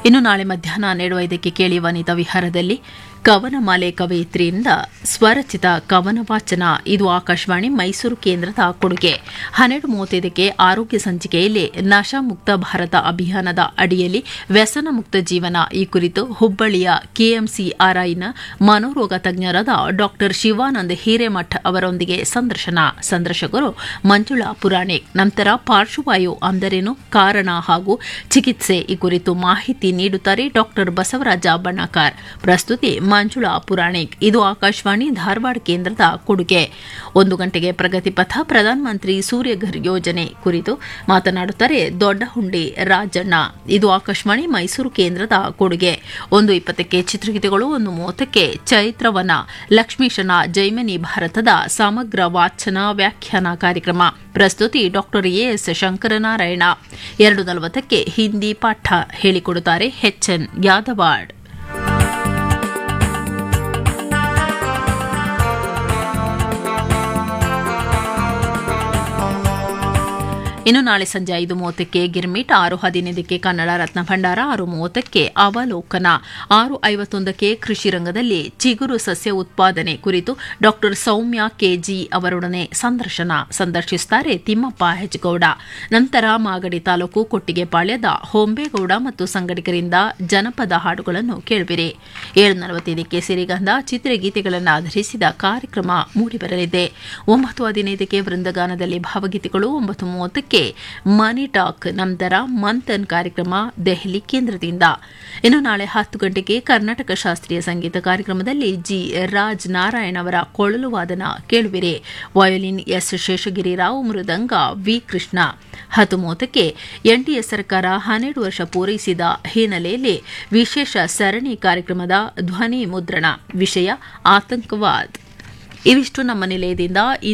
ಇನ್ನು ನಾಳೆ ಮಧ್ಯಾಹ್ನ ಹನ್ನೆರಡು ಐದಕ್ಕೆ ಕೇಳಿ ವನಿತಾ ವಿಹಾರದಲ್ಲಿ ಕವನಮಾಲೆ ಕವಯಿತ್ರಿಯಿಂದ ಸ್ವರಚಿತ ಕವನ ವಾಚನ ಇದು ಆಕಾಶವಾಣಿ ಮೈಸೂರು ಕೇಂದ್ರದ ಕೊಡುಗೆ ಹನ್ನೆರಡು ಮೂವತ್ತೈದಕ್ಕೆ ಆರೋಗ್ಯ ಸಂಚಿಕೆಯಲ್ಲಿ ನಶಾಮುಕ್ತ ಭಾರತ ಅಭಿಯಾನದ ಅಡಿಯಲ್ಲಿ ವ್ಯಸನ ಮುಕ್ತ ಜೀವನ ಈ ಕುರಿತು ಹುಬ್ಬಳ್ಳಿಯ ಕೆಎಂಸಿಆರ್ಐನ ಮನೋರೋಗ ತಜ್ಞರಾದ ಡಾ ಶಿವಾನಂದ್ ಹಿರೇಮಠ್ ಅವರೊಂದಿಗೆ ಸಂದರ್ಶನ ಸಂದರ್ಶಕರು ಮಂಜುಳಾ ಪುರಾಣಿಕ್ ನಂತರ ಪಾರ್ಶ್ವವಾಯು ಅಂದರೇನು ಕಾರಣ ಹಾಗೂ ಚಿಕಿತ್ಸೆ ಈ ಕುರಿತು ಮಾಹಿತಿ ನೀಡುತ್ತಾರೆ ಡಾ ಬಸವರಾಜ ಬಣ್ಣಕಾರ್ ಪ್ರಸ್ತುತಿ ಮಂಜುಳಾ ಪುರಾಣಿಕ್ ಇದು ಆಕಾಶವಾಣಿ ಧಾರವಾಡ ಕೇಂದ್ರದ ಕೊಡುಗೆ ಒಂದು ಗಂಟೆಗೆ ಪ್ರಗತಿ ಪಥ ಪ್ರಧಾನಮಂತ್ರಿ ಸೂರ್ಯಘರ್ ಯೋಜನೆ ಕುರಿತು ಮಾತನಾಡುತ್ತಾರೆ ದೊಡ್ಡಹುಂಡಿ ರಾಜಣ್ಣ ಇದು ಆಕಾಶವಾಣಿ ಮೈಸೂರು ಕೇಂದ್ರದ ಕೊಡುಗೆ ಒಂದು ಇಪ್ಪತ್ತಕ್ಕೆ ಚಿತ್ರಗೀತೆಗಳು ಒಂದು ಮೂವತ್ತಕ್ಕೆ ಚೈತ್ರವನ ಲಕ್ಷ್ಮೀಶನ ಜೈಮಿನಿ ಭಾರತದ ಸಮಗ್ರ ವಾಚನ ವ್ಯಾಖ್ಯಾನ ಕಾರ್ಯಕ್ರಮ ಪ್ರಸ್ತುತಿ ಡಾಕ್ಟರ್ ಎಎಸ್ ಶಂಕರನಾರಾಯಣ ಎರಡು ನಲವತ್ತಕ್ಕೆ ಹಿಂದಿ ಪಾಠ ಹೇಳಿಕೊಡುತ್ತಾರೆ ಎಚ್ಎನ್ ಯಾದವಾಡ್ ಇನ್ನು ನಾಳೆ ಸಂಜೆ ಐದು ಮೂವತ್ತಕ್ಕೆ ಗಿರ್ಮಿಟ್ ಆರು ಹದಿನೈದಕ್ಕೆ ಕನ್ನಡ ರತ್ನ ಭಂಡಾರ ಆರು ಮೂವತ್ತಕ್ಕೆ ಅವಲೋಕನ ಆರು ಐವತ್ತೊಂದಕ್ಕೆ ಕೃಷಿ ರಂಗದಲ್ಲಿ ಚಿಗುರು ಸಸ್ಯ ಉತ್ಪಾದನೆ ಕುರಿತು ಡಾಕ್ಟರ್ ಸೌಮ್ಯ ಕೆಜಿ ಅವರೊಡನೆ ಸಂದರ್ಶನ ಸಂದರ್ಶಿಸುತ್ತಾರೆ ತಿಮ್ಮಪ್ಪ ಹೆಜ್ಗೌಡ ನಂತರ ಮಾಗಡಿ ತಾಲೂಕು ಕೊಟ್ಟಿಗೆಪಾಳ್ಯದ ಹೊಂಬೇಗೌಡ ಮತ್ತು ಸಂಗಡಿಗರಿಂದ ಜನಪದ ಹಾಡುಗಳನ್ನು ಕೇಳುವಿರಿ ಏಳು ನಲವತ್ತೈದಕ್ಕೆ ಸಿರಿಗಂಧ ಚಿತ್ರಗೀತೆಗಳನ್ನು ಆಧರಿಸಿದ ಕಾರ್ಯಕ್ರಮ ಮೂಡಿಬರಲಿದೆ ಒಂಬತ್ತು ಹದಿನೈದಕ್ಕೆ ವೃಂದಗಾನದಲ್ಲಿ ಭಾವಗೀತೆಗಳು ಒಂಬತ್ತು ಮೂವತ್ತಕ್ಕೆ ಮನಿ ಟಾಕ್ ನಂತರ ಮಂಥನ್ ಕಾರ್ಯಕ್ರಮ ದೆಹಲಿ ಕೇಂದ್ರದಿಂದ ಇನ್ನು ನಾಳೆ ಹತ್ತು ಗಂಟೆಗೆ ಕರ್ನಾಟಕ ಶಾಸ್ತ್ರೀಯ ಸಂಗೀತ ಕಾರ್ಯಕ್ರಮದಲ್ಲಿ ಜಿ ರಾಜ್ ನಾರಾಯಣ್ ಅವರ ಕೊಳಲು ವಾದನ ಕೇಳುವಿರಿ ವಯೋಲಿನ್ ಎಸ್ ಶೇಷಗಿರಿ ರಾವ್ ಮೃದಂಗ ವಿ ಕೃಷ್ಣ ಹತ್ತು ಮೂವತ್ತಕ್ಕೆ ಎನ್ಡಿಎ ಸರ್ಕಾರ ಹನ್ನೆರಡು ವರ್ಷ ಪೂರೈಸಿದ ಹಿನ್ನೆಲೆಯಲ್ಲಿ ವಿಶೇಷ ಸರಣಿ ಕಾರ್ಯಕ್ರಮದ ಧ್ವನಿ ಮುದ್ರಣ ವಿಷಯ ಆತಂಕವಾದ್ ಇವಿಷ್ಟು ನಮ್ಮ ನಿಲಯದಿಂದ